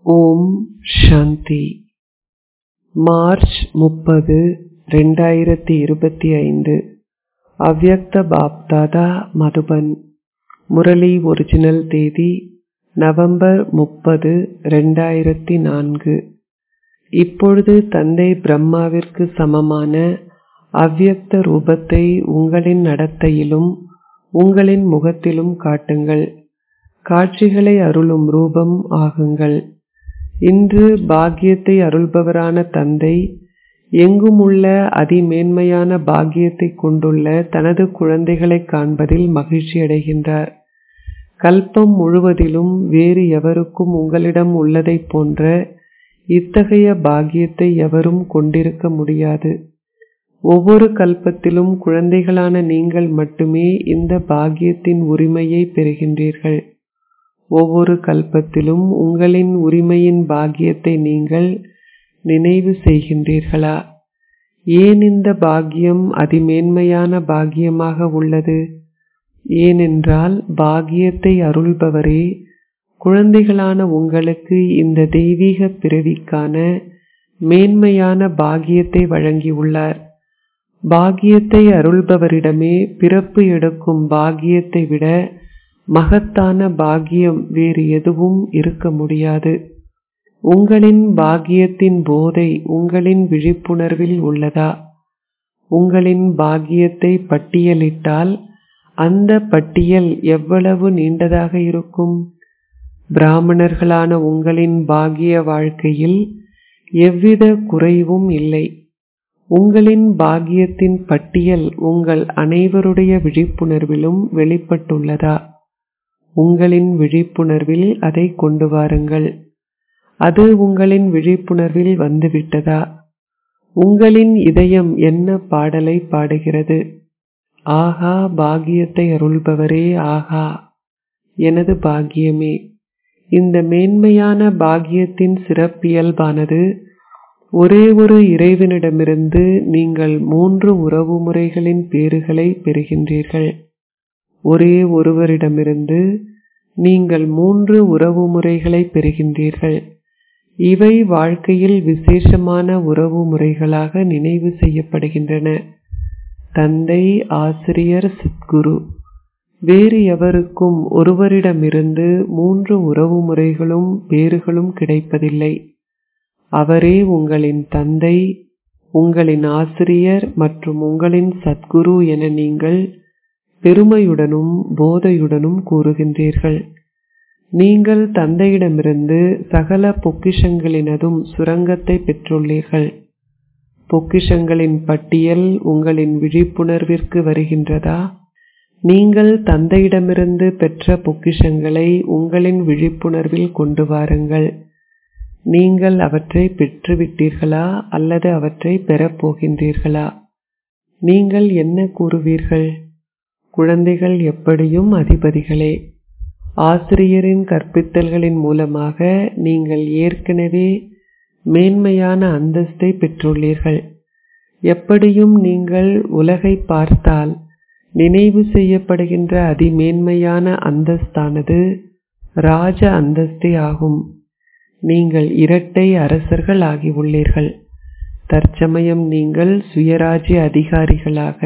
ஓம் சாந்தி March முப்பது ரெண்டாயிரத்தி இருபத்தி ஐந்து அவ்யக்த பாப்தாதா மதுபன் முரளி ஒரிஜினல் தேதி நவம்பர் முப்பது ரெண்டாயிரத்தி நான்கு இப்பொழுது தந்தை பிரம்மாவிற்கு சமமான அவ்யக்த ரூபத்தை உங்களின் நடத்தையிலும் உங்களின் முகத்திலும் காட்டுங்கள் காட்சிகளை அருளும் ரூபம் ஆகுங்கள் இன்று பாக்கியத்தை அருள்பவரான தந்தை எங்கும் உள்ள அதிமேன்மையான பாக்கியத்தை கொண்டுள்ள தனது குழந்தைகளை காண்பதில் மகிழ்ச்சி அடைகின்றார் கல்பம் முழுவதிலும் வேறு எவருக்கும் உங்களிடம் உள்ளதைப் போன்ற இத்தகைய பாக்கியத்தை எவரும் கொண்டிருக்க முடியாது ஒவ்வொரு கல்பத்திலும் குழந்தைகளான நீங்கள் மட்டுமே இந்த பாக்கியத்தின் உரிமையை பெறுகின்றீர்கள் ஒவ்வொரு கல்பத்திலும் உங்களின் உரிமையின் பாக்கியத்தை நீங்கள் நினைவு செய்கின்றீர்களா ஏன் இந்த பாக்கியம் அதிமேன்மையான பாக்கியமாக உள்ளது ஏனென்றால் பாக்கியத்தை அருள்பவரே குழந்தைகளான உங்களுக்கு இந்த தெய்வீக பிறவிக்கான மேன்மையான பாக்கியத்தை வழங்கியுள்ளார் பாக்கியத்தை அருள்பவரிடமே பிறப்பு எடுக்கும் பாக்கியத்தை விட மகத்தான பாக்கியம் வேறு எதுவும் இருக்க முடியாது உங்களின் பாக்கியத்தின் போதை உங்களின் விழிப்புணர்வில் உள்ளதா உங்களின் பாக்கியத்தை பட்டியலிட்டால் அந்த பட்டியல் எவ்வளவு நீண்டதாக இருக்கும் பிராமணர்களான உங்களின் பாக்கிய வாழ்க்கையில் எவ்வித குறைவும் இல்லை உங்களின் பாக்கியத்தின் பட்டியல் உங்கள் அனைவருடைய விழிப்புணர்விலும் வெளிப்பட்டுள்ளதா உங்களின் விழிப்புணர்வில் அதை கொண்டு வாருங்கள் அது உங்களின் விழிப்புணர்வில் வந்துவிட்டதா உங்களின் இதயம் என்ன பாடலை பாடுகிறது ஆகா பாக்கியத்தை அருள்பவரே ஆகா எனது பாக்கியமே இந்த மேன்மையான பாக்கியத்தின் சிறப்பியல்பானது ஒரே ஒரு இறைவனிடமிருந்து நீங்கள் மூன்று உறவு முறைகளின் பேறுகளை பெறுகின்றீர்கள் ஒரே ஒருவரிடமிருந்து நீங்கள் மூன்று உறவு முறைகளை பெறுகின்றீர்கள் இவை வாழ்க்கையில் விசேஷமான உறவு முறைகளாக நினைவு செய்யப்படுகின்றன தந்தை ஆசிரியர் சத்குரு வேறு எவருக்கும் ஒருவரிடமிருந்து மூன்று உறவு முறைகளும் பேறுகளும் கிடைப்பதில்லை அவரே உங்களின் தந்தை உங்களின் ஆசிரியர் மற்றும் உங்களின் சத்குரு என நீங்கள் பெருமையுடனும் போதையுடனும் கூறுகின்றீர்கள் நீங்கள் தந்தையிடமிருந்து சகல பொக்கிஷங்களினதும் சுரங்கத்தை பெற்றுள்ளீர்கள் பொக்கிஷங்களின் பட்டியல் உங்களின் விழிப்புணர்விற்கு வருகின்றதா நீங்கள் தந்தையிடமிருந்து பெற்ற பொக்கிஷங்களை உங்களின் விழிப்புணர்வில் கொண்டு வாருங்கள் நீங்கள் அவற்றை பெற்றுவிட்டீர்களா அல்லது அவற்றை பெறப்போகின்றீர்களா நீங்கள் என்ன கூறுவீர்கள் குழந்தைகள் எப்படியும் அதிபதிகளே ஆசிரியரின் கற்பித்தல்களின் மூலமாக நீங்கள் ஏற்கனவே மேன்மையான அந்தஸ்தை பெற்றுள்ளீர்கள் எப்படியும் நீங்கள் உலகை பார்த்தால் நினைவு செய்யப்படுகின்ற அதிமேன்மையான அந்தஸ்தானது ராஜ அந்தஸ்தே ஆகும் நீங்கள் இரட்டை அரசர்கள் ஆகியுள்ளீர்கள் தற்சமயம் நீங்கள் சுயராஜ்ய அதிகாரிகளாக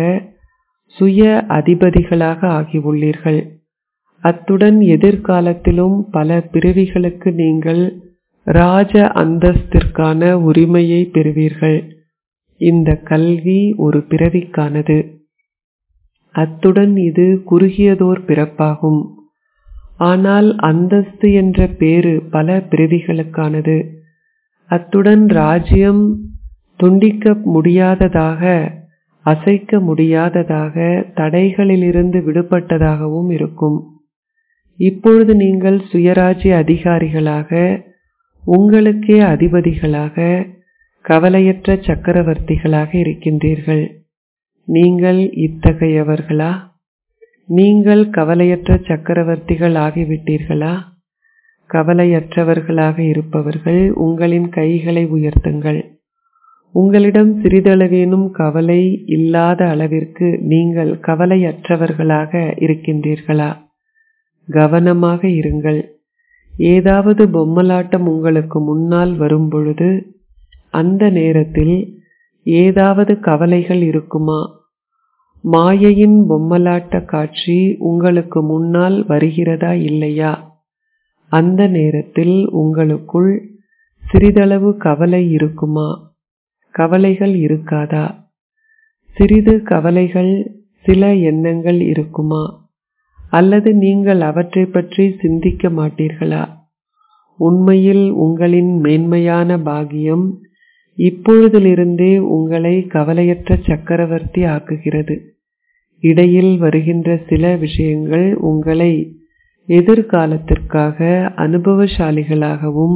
சுய அதிபதிகளாக ஆகியுள்ளீர்கள் அத்துடன் எதிர்காலத்திலும் பல பிறவிகளுக்கு நீங்கள் ராஜ அந்தஸ்திற்கான உரிமையை பெறுவீர்கள் இந்த கல்வி ஒரு பிறவிக்கானது அத்துடன் இது குறுகியதோர் பிறப்பாகும் ஆனால் அந்தஸ்து என்ற பேரு பல பிறவிகளுக்கானது அத்துடன் ராஜ்யம் துண்டிக்க முடியாததாக அசைக்க முடியாததாக தடைகளிலிருந்து விடுபட்டதாகவும் இருக்கும் இப்பொழுது நீங்கள் சுயராஜ்ய அதிகாரிகளாக உங்களுக்கே அதிபதிகளாக கவலையற்ற சக்கரவர்த்திகளாக இருக்கின்றீர்கள் நீங்கள் இத்தகையவர்களா நீங்கள் கவலையற்ற சக்கரவர்த்திகள் ஆகிவிட்டீர்களா கவலையற்றவர்களாக இருப்பவர்கள் உங்களின் கைகளை உயர்த்துங்கள் உங்களிடம் சிறிதளவேனும் கவலை இல்லாத அளவிற்கு நீங்கள் கவலையற்றவர்களாக இருக்கின்றீர்களா கவனமாக இருங்கள் ஏதாவது பொம்மலாட்டம் உங்களுக்கு முன்னால் வரும்பொழுது அந்த நேரத்தில் ஏதாவது கவலைகள் இருக்குமா மாயையின் பொம்மலாட்ட காட்சி உங்களுக்கு முன்னால் வருகிறதா இல்லையா அந்த நேரத்தில் உங்களுக்குள் சிறிதளவு கவலை இருக்குமா கவலைகள் இருக்காதா சிறிது கவலைகள் சில எண்ணங்கள் இருக்குமா அல்லது நீங்கள் அவற்றை பற்றி சிந்திக்க மாட்டீர்களா உண்மையில் உங்களின் மேன்மையான பாகியம் இப்பொழுதிலிருந்தே உங்களை கவலையற்ற சக்கரவர்த்தி ஆக்குகிறது இடையில் வருகின்ற சில விஷயங்கள் உங்களை எதிர்காலத்திற்காக அனுபவசாலிகளாகவும்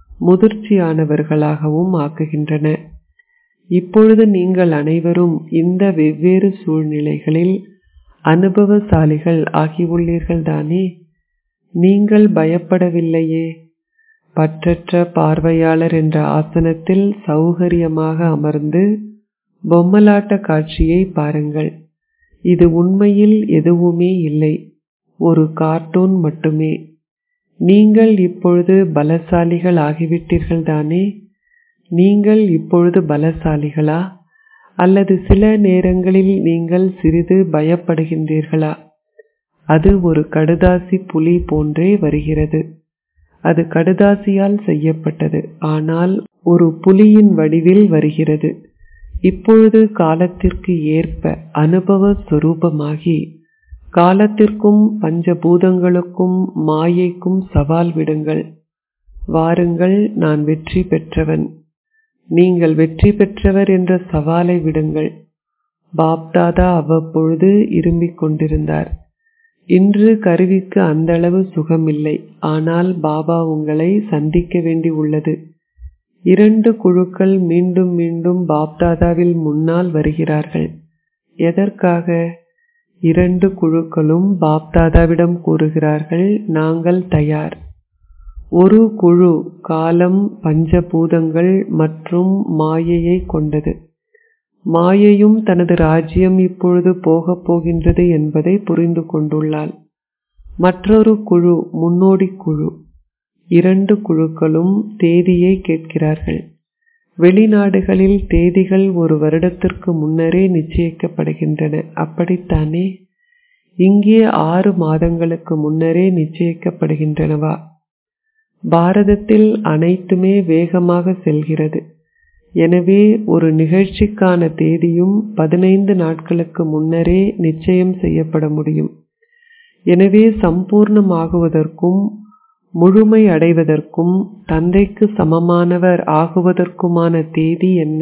முதிர்ச்சியானவர்களாகவும் ஆக்குகின்றன இப்பொழுது நீங்கள் அனைவரும் இந்த வெவ்வேறு சூழ்நிலைகளில் அனுபவசாலிகள் ஆகியுள்ளீர்கள் தானே நீங்கள் பயப்படவில்லையே பற்றற்ற பார்வையாளர் என்ற ஆசனத்தில் சௌகரியமாக அமர்ந்து பொம்மலாட்ட காட்சியை பாருங்கள் இது உண்மையில் எதுவுமே இல்லை ஒரு கார்ட்டூன் மட்டுமே நீங்கள் இப்பொழுது பலசாலிகள் ஆகிவிட்டீர்கள் தானே நீங்கள் இப்பொழுது பலசாலிகளா அல்லது சில நேரங்களில் நீங்கள் சிறிது பயப்படுகின்றீர்களா அது ஒரு கடுதாசி புலி போன்றே வருகிறது அது கடுதாசியால் செய்யப்பட்டது ஆனால் ஒரு புலியின் வடிவில் வருகிறது இப்பொழுது காலத்திற்கு ஏற்ப அனுபவ சுரூபமாகி காலத்திற்கும் பஞ்சபூதங்களுக்கும் மாயைக்கும் சவால் விடுங்கள் வாருங்கள் நான் வெற்றி பெற்றவன் நீங்கள் வெற்றி பெற்றவர் என்ற சவாலை விடுங்கள் பாப்தாதா அவ்வப்பொழுது இரும்பிக் கொண்டிருந்தார் இன்று கருவிக்கு அந்த அளவு சுகமில்லை ஆனால் பாபா உங்களை சந்திக்க வேண்டி உள்ளது இரண்டு குழுக்கள் மீண்டும் மீண்டும் பாப்தாதாவில் முன்னால் வருகிறார்கள் எதற்காக இரண்டு குழுக்களும் பாப்தாதாவிடம் கூறுகிறார்கள் நாங்கள் தயார் ஒரு குழு காலம் பஞ்சபூதங்கள் மற்றும் மாயையை கொண்டது மாயையும் தனது ராஜ்யம் இப்பொழுது போகப் போகின்றது என்பதை புரிந்து கொண்டுள்ளாள் மற்றொரு குழு முன்னோடி குழு இரண்டு குழுக்களும் தேதியை கேட்கிறார்கள் வெளிநாடுகளில் தேதிகள் ஒரு வருடத்திற்கு முன்னரே நிச்சயிக்கப்படுகின்றன அப்படித்தானே இங்கே ஆறு மாதங்களுக்கு முன்னரே நிச்சயிக்கப்படுகின்றனவா பாரதத்தில் அனைத்துமே வேகமாக செல்கிறது எனவே ஒரு நிகழ்ச்சிக்கான தேதியும் பதினைந்து நாட்களுக்கு முன்னரே நிச்சயம் செய்யப்பட முடியும் எனவே சம்பூர்ணமாகுவதற்கும் முழுமை அடைவதற்கும் தந்தைக்கு சமமானவர் ஆகுவதற்குமான தேதி என்ன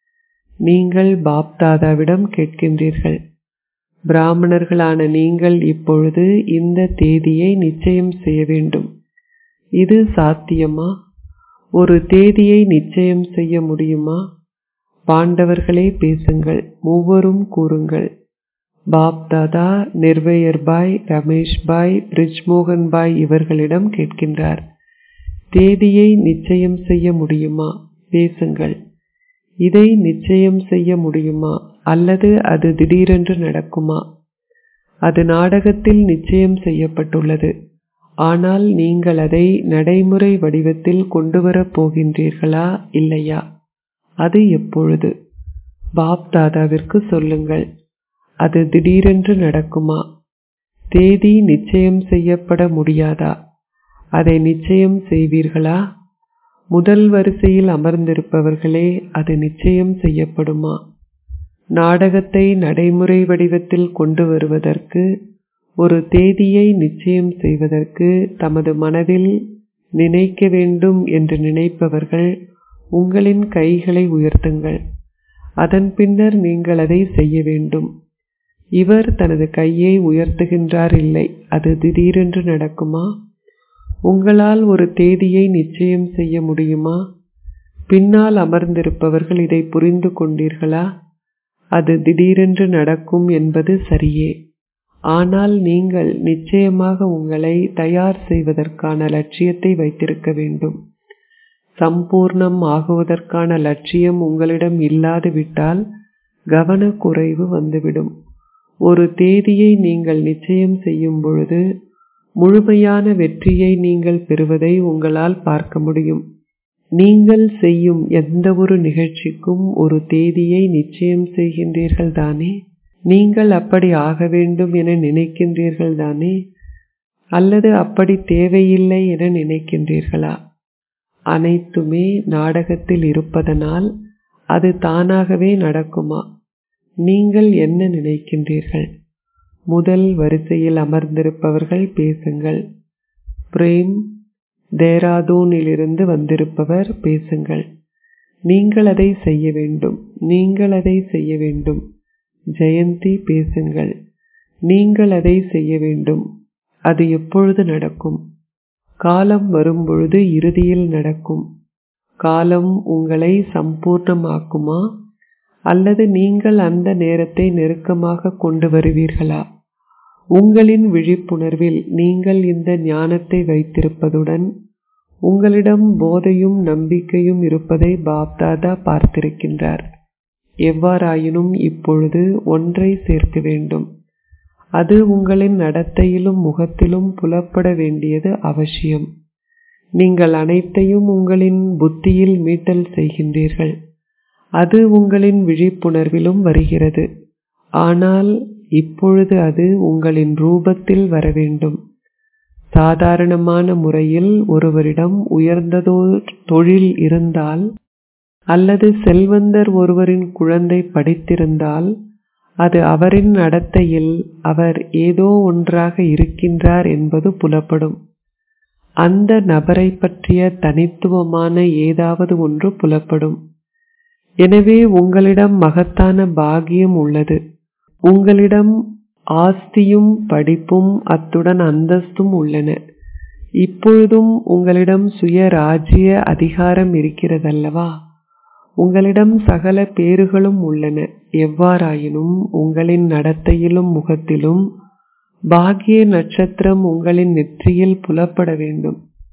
நீங்கள் பாப்தாதாவிடம் கேட்கின்றீர்கள் பிராமணர்களான நீங்கள் இப்பொழுது இந்த தேதியை நிச்சயம் செய்ய வேண்டும் இது சாத்தியமா ஒரு தேதியை நிச்சயம் செய்ய முடியுமா பாண்டவர்களே பேசுங்கள் மூவரும் கூறுங்கள் பாப் தாதா நிர்வயர் பாய் ரமேஷ் பாய் பிரிஜ்மோகன் பாய் இவர்களிடம் கேட்கின்றார் தேதியை நிச்சயம் செய்ய முடியுமா பேசுங்கள் இதை நிச்சயம் செய்ய முடியுமா அல்லது அது திடீரென்று நடக்குமா அது நாடகத்தில் நிச்சயம் செய்யப்பட்டுள்ளது ஆனால் நீங்கள் அதை நடைமுறை வடிவத்தில் கொண்டு வரப் போகின்றீர்களா இல்லையா அது எப்பொழுது பாப் தாதாவிற்கு சொல்லுங்கள் அது திடீரென்று நடக்குமா தேதி நிச்சயம் செய்யப்பட முடியாதா அதை நிச்சயம் செய்வீர்களா முதல் வரிசையில் அமர்ந்திருப்பவர்களே அது நிச்சயம் செய்யப்படுமா நாடகத்தை நடைமுறை வடிவத்தில் கொண்டு வருவதற்கு ஒரு தேதியை நிச்சயம் செய்வதற்கு தமது மனதில் நினைக்க வேண்டும் என்று நினைப்பவர்கள் உங்களின் கைகளை உயர்த்துங்கள் அதன் பின்னர் நீங்கள் அதை செய்ய வேண்டும் இவர் தனது கையை உயர்த்துகின்றார் இல்லை அது திடீரென்று நடக்குமா உங்களால் ஒரு தேதியை நிச்சயம் செய்ய முடியுமா பின்னால் அமர்ந்திருப்பவர்கள் இதை புரிந்து கொண்டீர்களா அது திடீரென்று நடக்கும் என்பது சரியே ஆனால் நீங்கள் நிச்சயமாக உங்களை தயார் செய்வதற்கான லட்சியத்தை வைத்திருக்க வேண்டும் சம்பூர்ணம் ஆகுவதற்கான லட்சியம் உங்களிடம் இல்லாது விட்டால் கவனக்குறைவு வந்துவிடும் ஒரு தேதியை நீங்கள் நிச்சயம் செய்யும் பொழுது முழுமையான வெற்றியை நீங்கள் பெறுவதை உங்களால் பார்க்க முடியும் நீங்கள் செய்யும் எந்த ஒரு நிகழ்ச்சிக்கும் ஒரு தேதியை நிச்சயம் செய்கின்றீர்கள் தானே நீங்கள் அப்படி ஆக வேண்டும் என நினைக்கின்றீர்கள் தானே அல்லது அப்படி தேவையில்லை என நினைக்கின்றீர்களா அனைத்துமே நாடகத்தில் இருப்பதனால் அது தானாகவே நடக்குமா நீங்கள் என்ன நினைக்கின்றீர்கள் முதல் வரிசையில் அமர்ந்திருப்பவர்கள் பேசுங்கள் பிரேம் தேராதூனிலிருந்து வந்திருப்பவர் பேசுங்கள் நீங்கள் அதை செய்ய வேண்டும் நீங்கள் அதை செய்ய வேண்டும் ஜெயந்தி பேசுங்கள் நீங்கள் அதை செய்ய வேண்டும் அது எப்பொழுது நடக்கும் காலம் வரும்பொழுது இறுதியில் நடக்கும் காலம் உங்களை சம்பூர்ணமாக்குமா அல்லது நீங்கள் அந்த நேரத்தை நெருக்கமாக கொண்டு வருவீர்களா உங்களின் விழிப்புணர்வில் நீங்கள் இந்த ஞானத்தை வைத்திருப்பதுடன் உங்களிடம் போதையும் நம்பிக்கையும் இருப்பதை பாப்தாதா பார்த்திருக்கின்றார் எவ்வாறாயினும் இப்பொழுது ஒன்றை சேர்க்க வேண்டும் அது உங்களின் நடத்தையிலும் முகத்திலும் புலப்பட வேண்டியது அவசியம் நீங்கள் அனைத்தையும் உங்களின் புத்தியில் மீட்டல் செய்கின்றீர்கள் அது உங்களின் விழிப்புணர்விலும் வருகிறது ஆனால் இப்பொழுது அது உங்களின் ரூபத்தில் வர வேண்டும் சாதாரணமான முறையில் ஒருவரிடம் உயர்ந்ததோர் தொழில் இருந்தால் அல்லது செல்வந்தர் ஒருவரின் குழந்தை படித்திருந்தால் அது அவரின் நடத்தையில் அவர் ஏதோ ஒன்றாக இருக்கின்றார் என்பது புலப்படும் அந்த நபரை பற்றிய தனித்துவமான ஏதாவது ஒன்று புலப்படும் எனவே உங்களிடம் மகத்தான பாகியம் உள்ளது உங்களிடம் ஆஸ்தியும் படிப்பும் அத்துடன் அந்தஸ்தும் உள்ளன இப்பொழுதும் உங்களிடம் சுய ராஜ்ய அதிகாரம் இருக்கிறதல்லவா உங்களிடம் சகல பேறுகளும் உள்ளன எவ்வாறாயினும் உங்களின் நடத்தையிலும் முகத்திலும் பாகிய நட்சத்திரம் உங்களின் நெற்றியில் புலப்பட வேண்டும்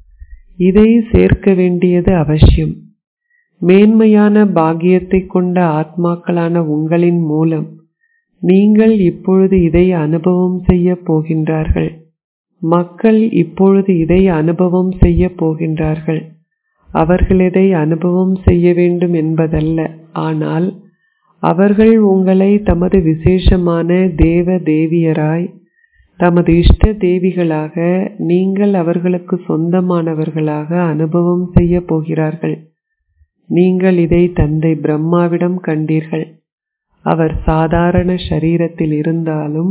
இதை சேர்க்க வேண்டியது அவசியம் மேன்மையான பாகியத்தை கொண்ட ஆத்மாக்களான உங்களின் மூலம் நீங்கள் இப்பொழுது இதை அனுபவம் செய்ய போகின்றார்கள் மக்கள் இப்பொழுது இதை அனுபவம் செய்ய போகின்றார்கள் அவர்கள் இதை அனுபவம் செய்ய வேண்டும் என்பதல்ல ஆனால் அவர்கள் உங்களை தமது விசேஷமான தேவ தேவியராய் தமது இஷ்ட தேவிகளாக நீங்கள் அவர்களுக்கு சொந்தமானவர்களாக அனுபவம் செய்ய போகிறார்கள் நீங்கள் இதை தந்தை பிரம்மாவிடம் கண்டீர்கள் அவர் சாதாரண சரீரத்தில் இருந்தாலும்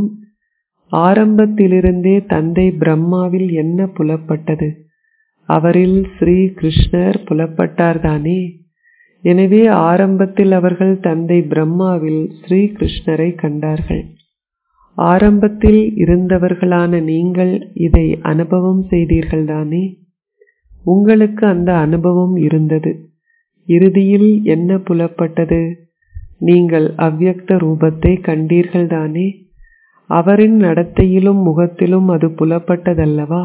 ஆரம்பத்திலிருந்தே தந்தை பிரம்மாவில் என்ன புலப்பட்டது அவரில் ஸ்ரீ கிருஷ்ணர் புலப்பட்டார்தானே எனவே ஆரம்பத்தில் அவர்கள் தந்தை பிரம்மாவில் ஸ்ரீ கிருஷ்ணரை கண்டார்கள் ஆரம்பத்தில் இருந்தவர்களான நீங்கள் இதை அனுபவம் செய்தீர்கள்தானே உங்களுக்கு அந்த அனுபவம் இருந்தது இறுதியில் என்ன புலப்பட்டது நீங்கள் அவ்யக்த ரூபத்தை கண்டீர்கள்தானே அவரின் நடத்தையிலும் முகத்திலும் அது புலப்பட்டதல்லவா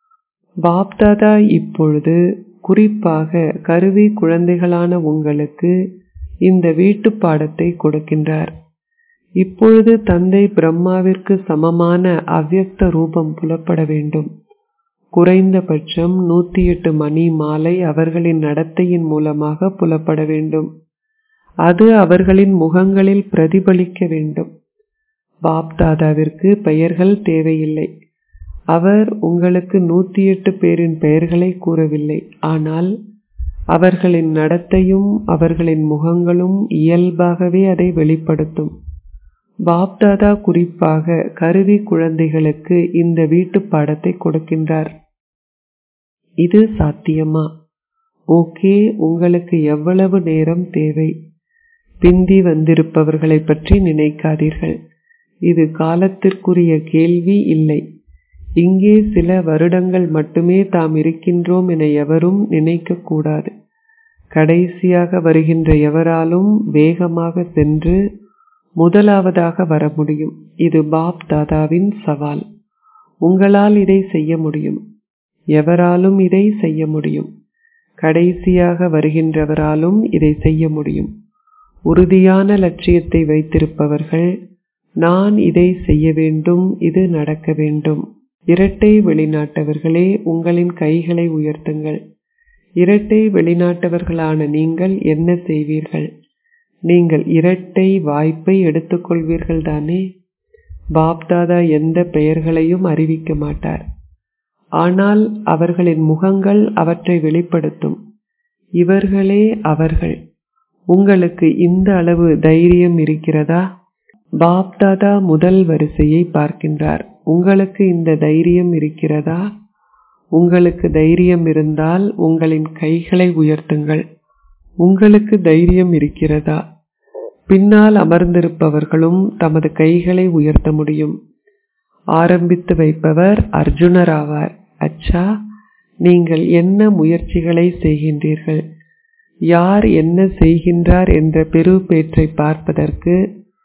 பாப்தாதா இப்பொழுது குறிப்பாக கருவி குழந்தைகளான உங்களுக்கு இந்த வீட்டு பாடத்தை கொடுக்கின்றார் இப்பொழுது தந்தை பிரம்மாவிற்கு சமமான அவ்யக்த ரூபம் புலப்பட வேண்டும் குறைந்தபட்சம் நூத்தி எட்டு மணி மாலை அவர்களின் நடத்தையின் மூலமாக புலப்பட வேண்டும் அது அவர்களின் முகங்களில் பிரதிபலிக்க வேண்டும் பாப்தாதாவிற்கு பெயர்கள் தேவையில்லை அவர் உங்களுக்கு நூத்தி எட்டு பேரின் பெயர்களை கூறவில்லை ஆனால் அவர்களின் நடத்தையும் அவர்களின் முகங்களும் இயல்பாகவே அதை வெளிப்படுத்தும் பாப்தாதா குறிப்பாக கருவி குழந்தைகளுக்கு இந்த வீட்டு பாடத்தை கொடுக்கின்றார் இது சாத்தியமா ஓகே உங்களுக்கு எவ்வளவு நேரம் தேவை பிந்தி வந்திருப்பவர்களை பற்றி நினைக்காதீர்கள் இது காலத்திற்குரிய கேள்வி இல்லை இங்கே சில வருடங்கள் மட்டுமே தாம் இருக்கின்றோம் என எவரும் நினைக்க கூடாது கடைசியாக வருகின்ற எவராலும் வேகமாக சென்று முதலாவதாக வர முடியும் இது பாப் தாதாவின் சவால் உங்களால் இதை செய்ய முடியும் எவராலும் இதை செய்ய முடியும் கடைசியாக வருகின்றவராலும் இதை செய்ய முடியும் உறுதியான லட்சியத்தை வைத்திருப்பவர்கள் நான் இதை செய்ய வேண்டும் இது நடக்க வேண்டும் இரட்டை வெளிநாட்டவர்களே உங்களின் கைகளை உயர்த்துங்கள் இரட்டை வெளிநாட்டவர்களான நீங்கள் என்ன செய்வீர்கள் நீங்கள் இரட்டை வாய்ப்பை எடுத்துக்கொள்வீர்கள் தானே பாப்தாதா எந்த பெயர்களையும் அறிவிக்க மாட்டார் ஆனால் அவர்களின் முகங்கள் அவற்றை வெளிப்படுத்தும் இவர்களே அவர்கள் உங்களுக்கு இந்த அளவு தைரியம் இருக்கிறதா பாப்தாதா முதல் வரிசையை பார்க்கின்றார் உங்களுக்கு இந்த தைரியம் இருக்கிறதா உங்களுக்கு தைரியம் இருந்தால் உங்களின் கைகளை உயர்த்துங்கள் உங்களுக்கு தைரியம் இருக்கிறதா பின்னால் அமர்ந்திருப்பவர்களும் தமது கைகளை உயர்த்த முடியும் ஆரம்பித்து வைப்பவர் அர்ஜுனர் ஆவார் அச்சா நீங்கள் என்ன முயற்சிகளை செய்கின்றீர்கள் யார் என்ன செய்கின்றார் என்ற பெரு பேற்றை பார்ப்பதற்கு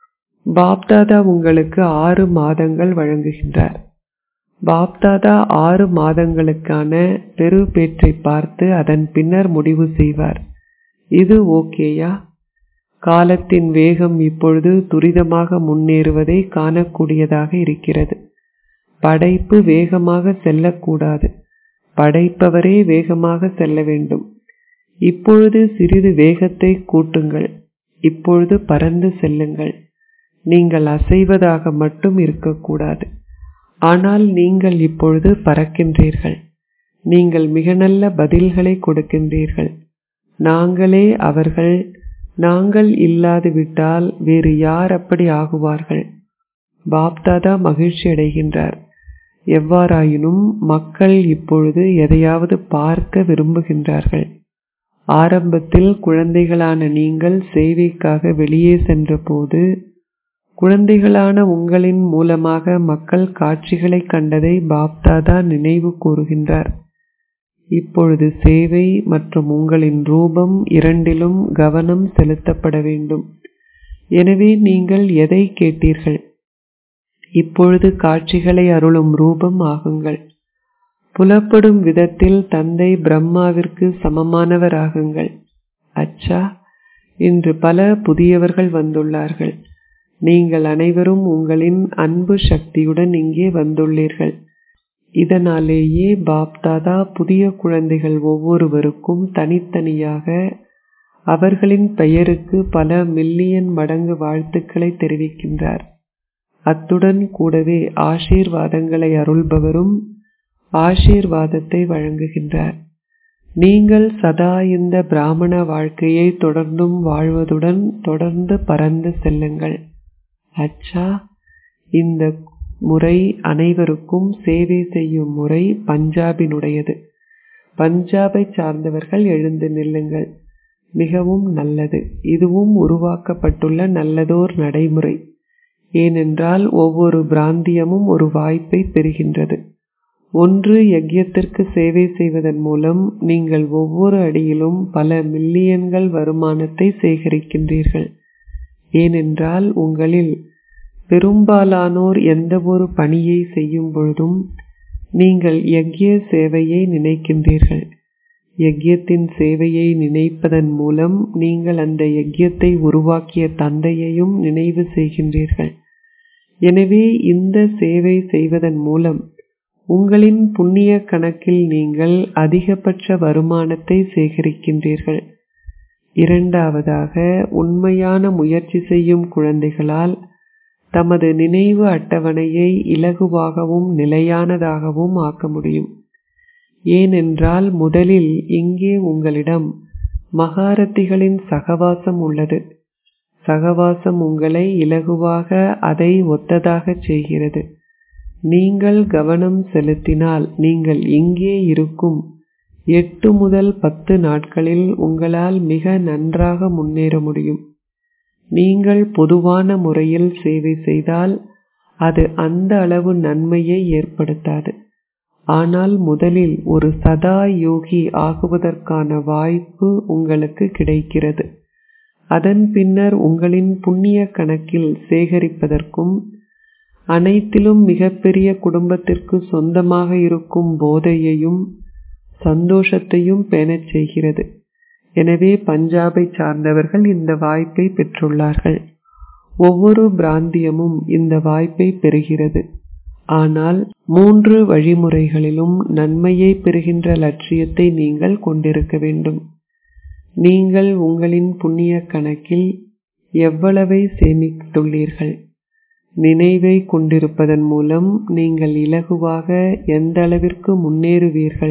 பாப்தாதா உங்களுக்கு ஆறு மாதங்கள் வழங்குகின்றார் பாப்தாதா ஆறு மாதங்களுக்கான பெரு பேற்றை பார்த்து அதன் பின்னர் முடிவு செய்வார் இது ஓகேயா காலத்தின் வேகம் இப்பொழுது துரிதமாக முன்னேறுவதை காணக்கூடியதாக இருக்கிறது படைப்பு வேகமாக செல்லக்கூடாது படைப்பவரே வேகமாக செல்ல வேண்டும் இப்பொழுது சிறிது வேகத்தை கூட்டுங்கள் இப்பொழுது பறந்து செல்லுங்கள் நீங்கள் அசைவதாக மட்டும் இருக்கக்கூடாது ஆனால் நீங்கள் இப்பொழுது பறக்கின்றீர்கள் நீங்கள் மிக நல்ல பதில்களை கொடுக்கின்றீர்கள் நாங்களே அவர்கள் நாங்கள் இல்லாது விட்டால் வேறு யார் அப்படி ஆகுவார்கள் பாப்தாதா மகிழ்ச்சி அடைகின்றார் எவ்வாறாயினும் மக்கள் இப்பொழுது எதையாவது பார்க்க விரும்புகின்றார்கள் ஆரம்பத்தில் குழந்தைகளான நீங்கள் சேவைக்காக வெளியே சென்றபோது குழந்தைகளான உங்களின் மூலமாக மக்கள் காட்சிகளை கண்டதை பாப்தாதா நினைவு கூறுகின்றார் இப்பொழுது சேவை மற்றும் உங்களின் ரூபம் இரண்டிலும் கவனம் செலுத்தப்பட வேண்டும் எனவே நீங்கள் எதை கேட்டீர்கள் இப்பொழுது காட்சிகளை அருளும் ரூபம் ஆகுங்கள் புலப்படும் விதத்தில் தந்தை பிரம்மாவிற்கு சமமானவராகுங்கள் அச்சா இன்று பல புதியவர்கள் வந்துள்ளார்கள் நீங்கள் அனைவரும் உங்களின் அன்பு சக்தியுடன் இங்கே வந்துள்ளீர்கள் இதனாலேயே பாப்தாதா புதிய குழந்தைகள் ஒவ்வொருவருக்கும் தனித்தனியாக அவர்களின் பெயருக்கு பல மில்லியன் மடங்கு வாழ்த்துக்களை தெரிவிக்கின்றார் அத்துடன் கூடவே ஆசீர்வாதங்களை அருள்பவரும் ஆசீர்வாதத்தை வழங்குகின்றார் நீங்கள் சதா இந்த பிராமண வாழ்க்கையை தொடர்ந்தும் வாழ்வதுடன் தொடர்ந்து பறந்து செல்லுங்கள் அச்சா இந்த முறை அனைவருக்கும் சேவை செய்யும் முறை பஞ்சாபினுடையது பஞ்சாபை சார்ந்தவர்கள் எழுந்து நில்லுங்கள் மிகவும் நல்லது இதுவும் உருவாக்கப்பட்டுள்ள நல்லதோர் நடைமுறை ஏனென்றால் ஒவ்வொரு பிராந்தியமும் ஒரு வாய்ப்பை பெறுகின்றது ஒன்று யஜ்யத்திற்கு சேவை செய்வதன் மூலம் நீங்கள் ஒவ்வொரு அடியிலும் பல மில்லியன்கள் வருமானத்தை சேகரிக்கின்றீர்கள் ஏனென்றால் உங்களில் பெரும்பாலானோர் எந்த ஒரு பணியை செய்யும் பொழுதும் நீங்கள் யக்ய சேவையை நினைக்கின்றீர்கள் யக்யத்தின் சேவையை நினைப்பதன் மூலம் நீங்கள் அந்த யக்யத்தை உருவாக்கிய தந்தையையும் நினைவு செய்கின்றீர்கள் எனவே இந்த சேவை செய்வதன் மூலம் உங்களின் புண்ணிய கணக்கில் நீங்கள் அதிகபட்ச வருமானத்தை சேகரிக்கின்றீர்கள் இரண்டாவதாக உண்மையான முயற்சி செய்யும் குழந்தைகளால் தமது நினைவு அட்டவணையை இலகுவாகவும் நிலையானதாகவும் ஆக்க முடியும் ஏனென்றால் முதலில் இங்கே உங்களிடம் மகாரத்திகளின் சகவாசம் உள்ளது சகவாசம் உங்களை இலகுவாக அதை ஒத்ததாகச் செய்கிறது நீங்கள் கவனம் செலுத்தினால் நீங்கள் இங்கே இருக்கும் எட்டு முதல் பத்து நாட்களில் உங்களால் மிக நன்றாக முன்னேற முடியும் நீங்கள் பொதுவான முறையில் சேவை செய்தால் அது அந்த அளவு நன்மையை ஏற்படுத்தாது ஆனால் முதலில் ஒரு சதா யோகி ஆகுவதற்கான வாய்ப்பு உங்களுக்கு கிடைக்கிறது அதன் பின்னர் உங்களின் புண்ணிய கணக்கில் சேகரிப்பதற்கும் அனைத்திலும் மிகப்பெரிய குடும்பத்திற்கு சொந்தமாக இருக்கும் போதையையும் சந்தோஷத்தையும் பேணச் செய்கிறது எனவே பஞ்சாபை சார்ந்தவர்கள் இந்த வாய்ப்பை பெற்றுள்ளார்கள் ஒவ்வொரு பிராந்தியமும் இந்த வாய்ப்பை பெறுகிறது ஆனால் மூன்று வழிமுறைகளிலும் நன்மையை பெறுகின்ற லட்சியத்தை நீங்கள் கொண்டிருக்க வேண்டும் நீங்கள் உங்களின் புண்ணிய கணக்கில் எவ்வளவை சேமித்துள்ளீர்கள் நினைவை கொண்டிருப்பதன் மூலம் நீங்கள் இலகுவாக எந்த அளவிற்கு முன்னேறுவீர்கள்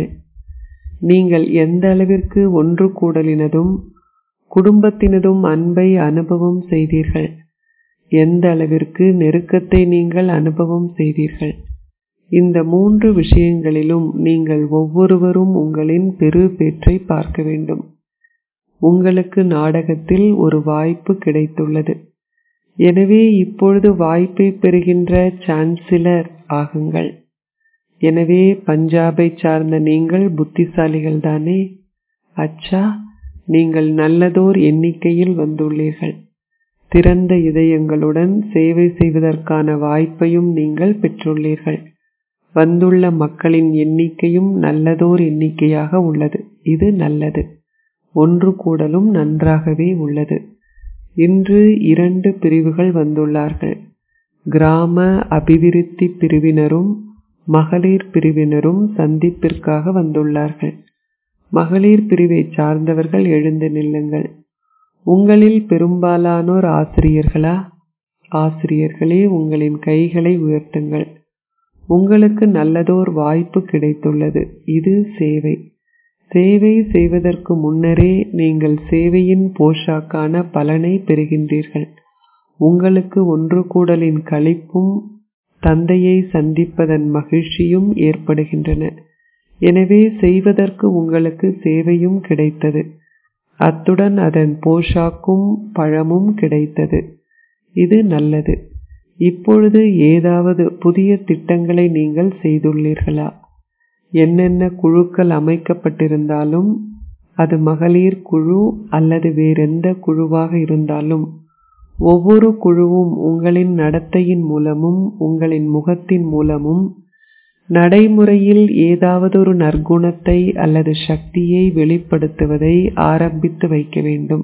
நீங்கள் எந்த அளவிற்கு ஒன்று கூடலினதும் குடும்பத்தினதும் அன்பை அனுபவம் செய்தீர்கள் எந்த அளவிற்கு நெருக்கத்தை நீங்கள் அனுபவம் செய்தீர்கள் இந்த மூன்று விஷயங்களிலும் நீங்கள் ஒவ்வொருவரும் உங்களின் பெரு பேற்றை பார்க்க வேண்டும் உங்களுக்கு நாடகத்தில் ஒரு வாய்ப்பு கிடைத்துள்ளது எனவே இப்பொழுது வாய்ப்பை பெறுகின்ற சான்சிலர் ஆகுங்கள் எனவே பஞ்சாபை சார்ந்த நீங்கள் புத்திசாலிகள் தானே அச்சா நீங்கள் நல்லதோர் எண்ணிக்கையில் வந்துள்ளீர்கள் திறந்த இதயங்களுடன் சேவை செய்வதற்கான வாய்ப்பையும் நீங்கள் பெற்றுள்ளீர்கள் வந்துள்ள மக்களின் எண்ணிக்கையும் நல்லதோர் எண்ணிக்கையாக உள்ளது இது நல்லது ஒன்று கூடலும் நன்றாகவே உள்ளது இன்று இரண்டு பிரிவுகள் வந்துள்ளார்கள் கிராம அபிவிருத்தி பிரிவினரும் மகளிர் பிரிவினரும் சந்திப்பிற்காக வந்துள்ளார்கள் மகளிர் பிரிவை சார்ந்தவர்கள் எழுந்து நில்லுங்கள் உங்களில் பெரும்பாலானோர் ஆசிரியர்களா ஆசிரியர்களே உங்களின் கைகளை உயர்த்துங்கள் உங்களுக்கு நல்லதோர் வாய்ப்பு கிடைத்துள்ளது இது சேவை சேவை செய்வதற்கு முன்னரே நீங்கள் சேவையின் போஷாக்கான பலனை பெறுகின்றீர்கள் உங்களுக்கு ஒன்று கூடலின் களிப்பும் தந்தையை சந்திப்பதன் மகிழ்ச்சியும் ஏற்படுகின்றன எனவே செய்வதற்கு உங்களுக்கு சேவையும் கிடைத்தது அத்துடன் அதன் போஷாக்கும் பழமும் கிடைத்தது இது நல்லது இப்பொழுது ஏதாவது புதிய திட்டங்களை நீங்கள் செய்துள்ளீர்களா என்னென்ன குழுக்கள் அமைக்கப்பட்டிருந்தாலும் அது மகளிர் குழு அல்லது வேறெந்த குழுவாக இருந்தாலும் ஒவ்வொரு குழுவும் உங்களின் நடத்தையின் மூலமும் உங்களின் முகத்தின் மூலமும் நடைமுறையில் ஏதாவதொரு நற்குணத்தை அல்லது சக்தியை வெளிப்படுத்துவதை ஆரம்பித்து வைக்க வேண்டும்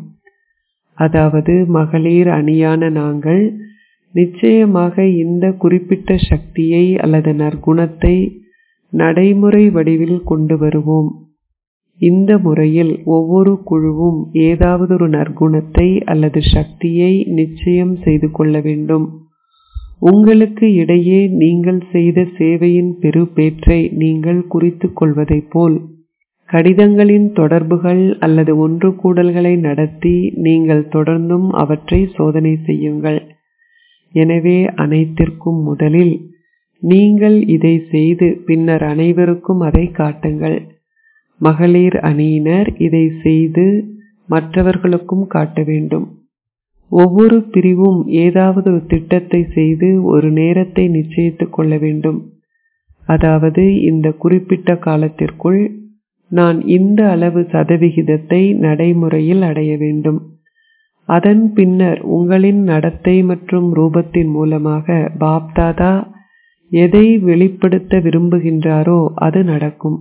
அதாவது மகளிர் அணியான நாங்கள் நிச்சயமாக இந்த குறிப்பிட்ட சக்தியை அல்லது நற்குணத்தை நடைமுறை வடிவில் கொண்டு வருவோம் இந்த முறையில் ஒவ்வொரு குழுவும் ஏதாவது ஒரு நற்குணத்தை அல்லது சக்தியை நிச்சயம் செய்து கொள்ள வேண்டும் உங்களுக்கு இடையே நீங்கள் செய்த சேவையின் பெருபேற்றை நீங்கள் குறித்துக் கொள்வதைப் போல் கடிதங்களின் தொடர்புகள் அல்லது ஒன்று கூடல்களை நடத்தி நீங்கள் தொடர்ந்தும் அவற்றை சோதனை செய்யுங்கள் எனவே அனைத்திற்கும் முதலில் நீங்கள் இதை செய்து பின்னர் அனைவருக்கும் அதை காட்டுங்கள் மகளிர் அணியினர் இதை செய்து மற்றவர்களுக்கும் காட்ட வேண்டும் ஒவ்வொரு பிரிவும் ஏதாவது ஒரு திட்டத்தை செய்து ஒரு நேரத்தை நிச்சயித்துக் கொள்ள வேண்டும் அதாவது இந்த குறிப்பிட்ட காலத்திற்குள் நான் இந்த அளவு சதவிகிதத்தை நடைமுறையில் அடைய வேண்டும் அதன் பின்னர் உங்களின் நடத்தை மற்றும் ரூபத்தின் மூலமாக பாப்தாதா எதை வெளிப்படுத்த விரும்புகின்றாரோ அது நடக்கும்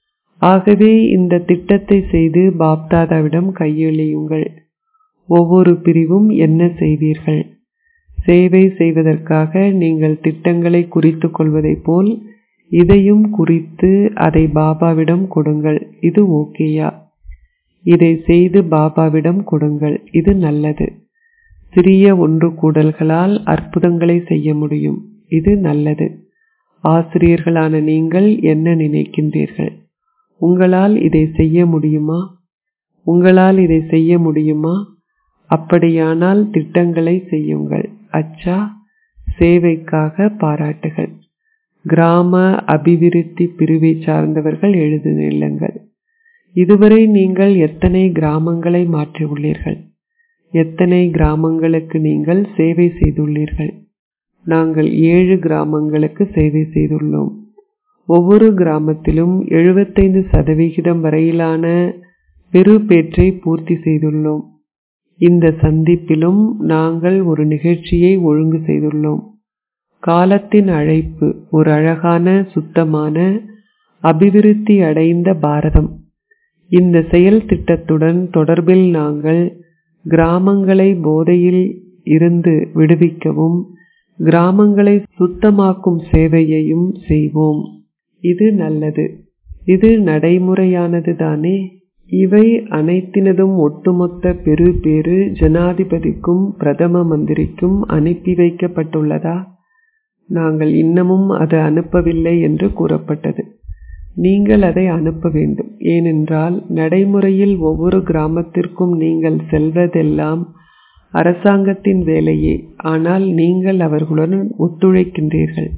ஆகவே இந்த திட்டத்தை செய்து பாப்தாதாவிடம் கையெழியுங்கள் ஒவ்வொரு பிரிவும் என்ன செய்வீர்கள் சேவை செய்வதற்காக நீங்கள் திட்டங்களை குறித்து கொள்வதைப் போல் இதையும் குறித்து அதை பாபாவிடம் கொடுங்கள் இது ஓகேயா இதை செய்து பாபாவிடம் கொடுங்கள் இது நல்லது சிறிய ஒன்று கூடல்களால் அற்புதங்களை செய்ய முடியும் இது நல்லது ஆசிரியர்களான நீங்கள் என்ன நினைக்கின்றீர்கள் உங்களால் இதை செய்ய முடியுமா உங்களால் இதை செய்ய முடியுமா அப்படியானால் திட்டங்களை செய்யுங்கள் அச்சா சேவைக்காக பாராட்டுகள் கிராம அபிவிருத்தி பிரிவை சார்ந்தவர்கள் எழுது நில்லுங்கள் இதுவரை நீங்கள் எத்தனை கிராமங்களை மாற்றியுள்ளீர்கள் எத்தனை கிராமங்களுக்கு நீங்கள் சேவை செய்துள்ளீர்கள் நாங்கள் ஏழு கிராமங்களுக்கு சேவை செய்துள்ளோம் ஒவ்வொரு கிராமத்திலும் எழுபத்தைந்து சதவிகிதம் வரையிலான பெறுபேற்றை பூர்த்தி செய்துள்ளோம் இந்த சந்திப்பிலும் நாங்கள் ஒரு நிகழ்ச்சியை ஒழுங்கு செய்துள்ளோம் காலத்தின் அழைப்பு ஒரு அழகான சுத்தமான அபிவிருத்தி அடைந்த பாரதம் இந்த செயல் திட்டத்துடன் தொடர்பில் நாங்கள் கிராமங்களை போதையில் இருந்து விடுவிக்கவும் கிராமங்களை சுத்தமாக்கும் சேவையையும் செய்வோம் இது நல்லது இது நடைமுறையானது தானே இவை அனைத்தினதும் ஒட்டுமொத்த பெரு பேறு ஜனாதிபதிக்கும் பிரதம மந்திரிக்கும் அனுப்பி வைக்கப்பட்டுள்ளதா நாங்கள் இன்னமும் அது அனுப்பவில்லை என்று கூறப்பட்டது நீங்கள் அதை அனுப்ப வேண்டும் ஏனென்றால் நடைமுறையில் ஒவ்வொரு கிராமத்திற்கும் நீங்கள் செல்வதெல்லாம் அரசாங்கத்தின் வேலையே ஆனால் நீங்கள் அவர்களுடன் ஒத்துழைக்கின்றீர்கள்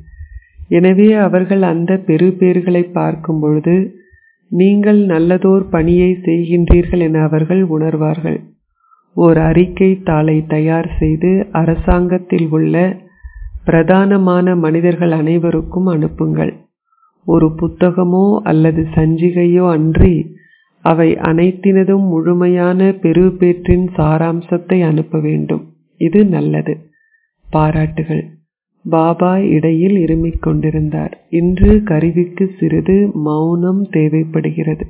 எனவே அவர்கள் அந்த பெரு பேறுகளை பார்க்கும் பொழுது நீங்கள் நல்லதோர் பணியை செய்கின்றீர்கள் என அவர்கள் உணர்வார்கள் ஓர் அறிக்கை தாளை தயார் செய்து அரசாங்கத்தில் உள்ள பிரதானமான மனிதர்கள் அனைவருக்கும் அனுப்புங்கள் ஒரு புத்தகமோ அல்லது சஞ்சிகையோ அன்றி அவை அனைத்தினதும் முழுமையான பெருபேற்றின் சாராம்சத்தை அனுப்ப வேண்டும் இது நல்லது பாராட்டுகள் பாபா இடையில் இருமிக் கொண்டிருந்தார் இன்று கருவிக்கு சிறிது மௌனம் தேவைப்படுகிறது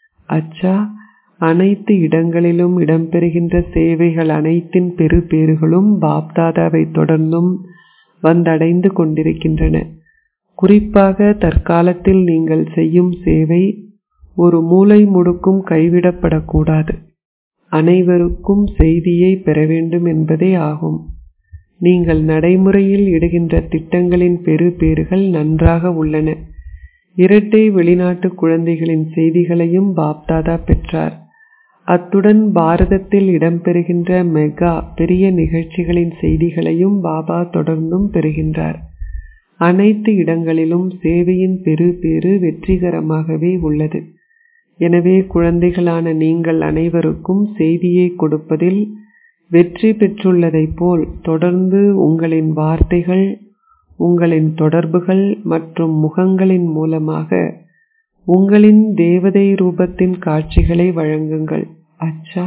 அச்சா அனைத்து இடங்களிலும் இடம்பெறுகின்ற சேவைகள் அனைத்தின் பெரு பேறுகளும் பாப்தாதாவை தொடர்ந்தும் வந்தடைந்து கொண்டிருக்கின்றன குறிப்பாக தற்காலத்தில் நீங்கள் செய்யும் சேவை ஒரு மூலை முடுக்கும் கைவிடப்படக்கூடாது அனைவருக்கும் செய்தியை பெற வேண்டும் என்பதே ஆகும் நீங்கள் நடைமுறையில் இடுகின்ற திட்டங்களின் பெரு பேறுகள் நன்றாக உள்ளன இரட்டை வெளிநாட்டு குழந்தைகளின் செய்திகளையும் பாப்தாதா பெற்றார் அத்துடன் பாரதத்தில் இடம்பெறுகின்ற மெகா பெரிய நிகழ்ச்சிகளின் செய்திகளையும் பாபா தொடர்ந்தும் பெறுகின்றார் அனைத்து இடங்களிலும் சேவையின் பெரு பேறு வெற்றிகரமாகவே உள்ளது எனவே குழந்தைகளான நீங்கள் அனைவருக்கும் செய்தியை கொடுப்பதில் வெற்றி பெற்றுள்ளதைப் போல் தொடர்ந்து உங்களின் வார்த்தைகள் உங்களின் தொடர்புகள் மற்றும் முகங்களின் மூலமாக உங்களின் தேவதை ரூபத்தின் காட்சிகளை வழங்குங்கள் அச்சா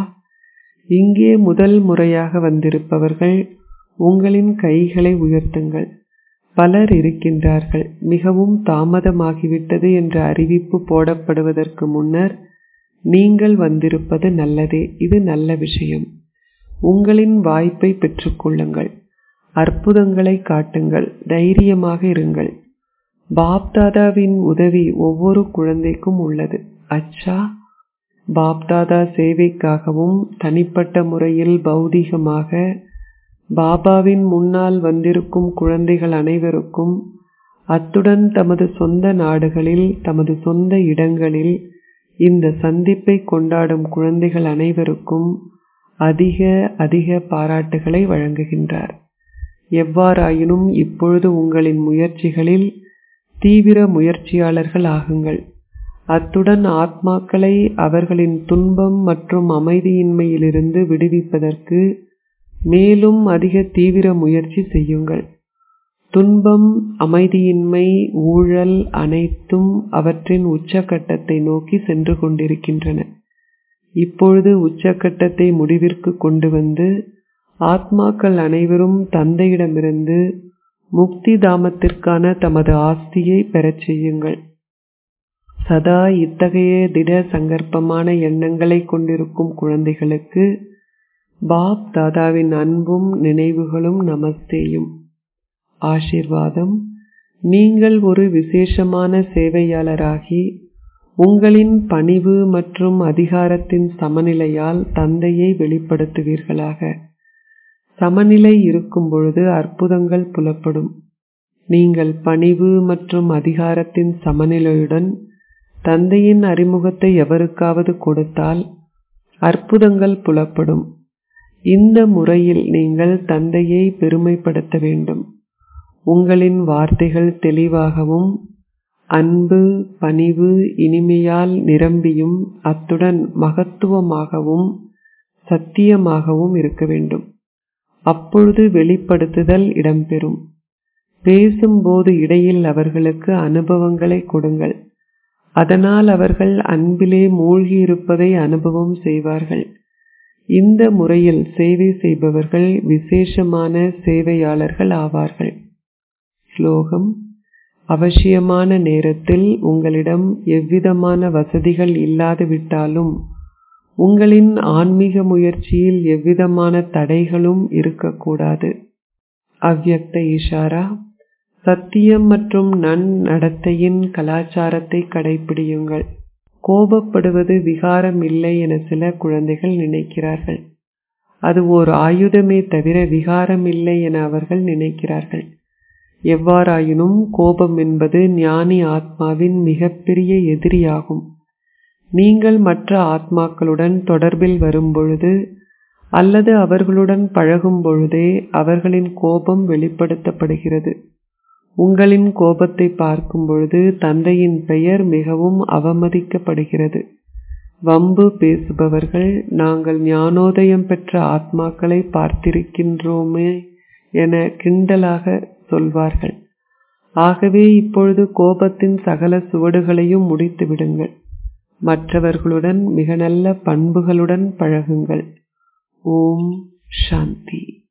இங்கே முதல் முறையாக வந்திருப்பவர்கள் உங்களின் கைகளை உயர்த்துங்கள் பலர் இருக்கின்றார்கள் மிகவும் தாமதமாகிவிட்டது என்ற அறிவிப்பு போடப்படுவதற்கு முன்னர் நீங்கள் வந்திருப்பது நல்லதே இது நல்ல விஷயம் உங்களின் வாய்ப்பை பெற்றுக்கொள்ளுங்கள் அற்புதங்களை காட்டுங்கள் தைரியமாக இருங்கள் பாப்தாதாவின் உதவி ஒவ்வொரு குழந்தைக்கும் உள்ளது அச்சா பாப்தாதா சேவைக்காகவும் தனிப்பட்ட முறையில் பௌதிகமாக பாபாவின் முன்னால் வந்திருக்கும் குழந்தைகள் அனைவருக்கும் அத்துடன் தமது சொந்த நாடுகளில் தமது சொந்த இடங்களில் இந்த சந்திப்பை கொண்டாடும் குழந்தைகள் அனைவருக்கும் அதிக அதிக பாராட்டுகளை வழங்குகின்றார் எவ்வாறாயினும் இப்பொழுது உங்களின் முயற்சிகளில் தீவிர முயற்சியாளர்கள் ஆகுங்கள் அத்துடன் ஆத்மாக்களை அவர்களின் துன்பம் மற்றும் அமைதியின்மையிலிருந்து விடுவிப்பதற்கு மேலும் அதிக தீவிர முயற்சி செய்யுங்கள் துன்பம் அமைதியின்மை ஊழல் அனைத்தும் அவற்றின் உச்சக்கட்டத்தை நோக்கி சென்று கொண்டிருக்கின்றன இப்பொழுது உச்சக்கட்டத்தை முடிவிற்கு கொண்டு வந்து ஆத்மாக்கள் அனைவரும் தந்தையிடமிருந்து முக்தி தாமத்திற்கான தமது ஆஸ்தியை பெறச் செய்யுங்கள் சதா இத்தகைய திட சங்கற்பமான எண்ணங்களை கொண்டிருக்கும் குழந்தைகளுக்கு பாப் தாதாவின் அன்பும் நினைவுகளும் நமஸ்தேயும் ஆசிர்வாதம் நீங்கள் ஒரு விசேஷமான சேவையாளராகி உங்களின் பணிவு மற்றும் அதிகாரத்தின் சமநிலையால் தந்தையை வெளிப்படுத்துவீர்களாக சமநிலை இருக்கும் பொழுது அற்புதங்கள் புலப்படும் நீங்கள் பணிவு மற்றும் அதிகாரத்தின் சமநிலையுடன் தந்தையின் அறிமுகத்தை எவருக்காவது கொடுத்தால் அற்புதங்கள் புலப்படும் இந்த முறையில் நீங்கள் தந்தையை பெருமைப்படுத்த வேண்டும் உங்களின் வார்த்தைகள் தெளிவாகவும் அன்பு பணிவு இனிமையால் நிரம்பியும் அத்துடன் மகத்துவமாகவும் சத்தியமாகவும் இருக்க வேண்டும் அப்பொழுது வெளிப்படுத்துதல் இடம்பெறும் பேசும்போது இடையில் அவர்களுக்கு அனுபவங்களை கொடுங்கள் அதனால் அவர்கள் அன்பிலே மூழ்கி இருப்பதை அனுபவம் செய்வார்கள் இந்த முறையில் சேவை செய்பவர்கள் விசேஷமான சேவையாளர்கள் ஆவார்கள் ஸ்லோகம் அவசியமான நேரத்தில் உங்களிடம் எவ்விதமான வசதிகள் இல்லாது விட்டாலும் உங்களின் ஆன்மீக முயற்சியில் எவ்விதமான தடைகளும் இருக்கக்கூடாது அவ்யக்த இஷாரா சத்தியம் மற்றும் நன்னடத்தையின் கலாச்சாரத்தை கடைபிடியுங்கள் கோபப்படுவது விகாரம் இல்லை என சில குழந்தைகள் நினைக்கிறார்கள் அது ஓர் ஆயுதமே தவிர விகாரம் இல்லை என அவர்கள் நினைக்கிறார்கள் எவ்வாறாயினும் கோபம் என்பது ஞானி ஆத்மாவின் மிகப்பெரிய எதிரியாகும் நீங்கள் மற்ற ஆத்மாக்களுடன் தொடர்பில் வரும்பொழுது அல்லது அவர்களுடன் பழகும் பொழுதே அவர்களின் கோபம் வெளிப்படுத்தப்படுகிறது உங்களின் கோபத்தை பார்க்கும் பொழுது தந்தையின் பெயர் மிகவும் அவமதிக்கப்படுகிறது வம்பு பேசுபவர்கள் நாங்கள் ஞானோதயம் பெற்ற ஆத்மாக்களை பார்த்திருக்கின்றோமே என கிண்டலாக சொல்வார்கள் ஆகவே இப்பொழுது கோபத்தின் சகல சுவடுகளையும் முடித்து விடுங்கள் மற்றவர்களுடன் மிக நல்ல பண்புகளுடன் பழகுங்கள் ஓம் சாந்தி